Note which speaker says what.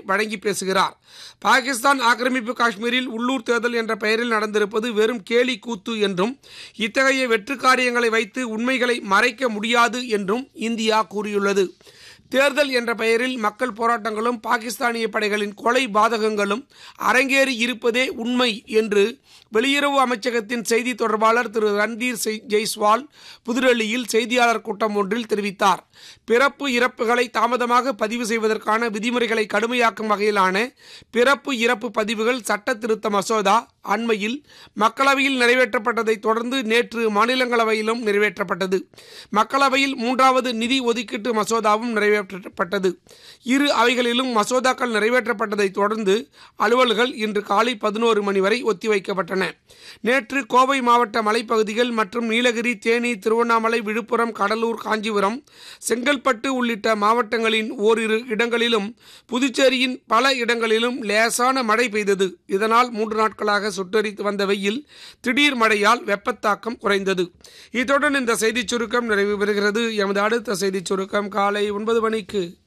Speaker 1: வழங்கி பேசுகிறார் பாகிஸ்தான் ஆக்கிரமிப்பு காஷ்மீரில் உள்ளூர் தேர்தல் என்ற பெயரில் நடந்திருப்பது வெறும் கேலி கூத்து என்றும் இத்தகைய வெற்று காரியங்களை வைத்து உண்மைகளை மறைக்க முடியாது என்றும் இந்தியா கூறியுள்ளது தேர்தல் என்ற பெயரில் மக்கள் போராட்டங்களும் பாகிஸ்தானிய படைகளின் கொலை பாதகங்களும் அரங்கேறி இருப்பதே உண்மை என்று வெளியுறவு அமைச்சகத்தின் செய்தி தொடர்பாளர் திரு ரன்தீர் செய்- ஜெய்ஸ்வால் புதுடெல்லியில் செய்தியாளர் கூட்டம் ஒன்றில் தெரிவித்தார் பிறப்பு இறப்புகளை தாமதமாக பதிவு செய்வதற்கான விதிமுறைகளை கடுமையாக்கும் வகையிலான பிறப்பு இறப்பு பதிவுகள் சட்ட திருத்த மசோதா அண்மையில் மக்களவையில் நிறைவேற்றப்பட்டதை தொடர்ந்து நேற்று மாநிலங்களவையிலும் நிறைவேற்றப்பட்டது மக்களவையில் மூன்றாவது நிதி ஒதுக்கீட்டு மசோதாவும் நிறைவேற்றப்பட்டது இரு அவைகளிலும் மசோதாக்கள் நிறைவேற்றப்பட்டதை தொடர்ந்து அலுவல்கள் இன்று காலை பதினோரு மணி வரை ஒத்திவைக்கப்பட்டன நேற்று கோவை மாவட்ட மலைப்பகுதிகள் மற்றும் நீலகிரி தேனி திருவண்ணாமலை விழுப்புரம் கடலூர் காஞ்சிபுரம் செங்கல்பட்டு உள்ளிட்ட மாவட்டங்களின் ஓரிரு இடங்களிலும் புதுச்சேரியின் பல இடங்களிலும் லேசான மழை பெய்தது இதனால் மூன்று நாட்களாக சுட்டரித்து வந்த வெயில் திடீர் மழையால் வெப்பத்தாக்கம் குறைந்தது இத்துடன் இந்த செய்திச் சுருக்கம் நிறைவு பெறுகிறது எமது அடுத்த செய்திச் சுருக்கம் காலை ஒன்பது மணிக்கு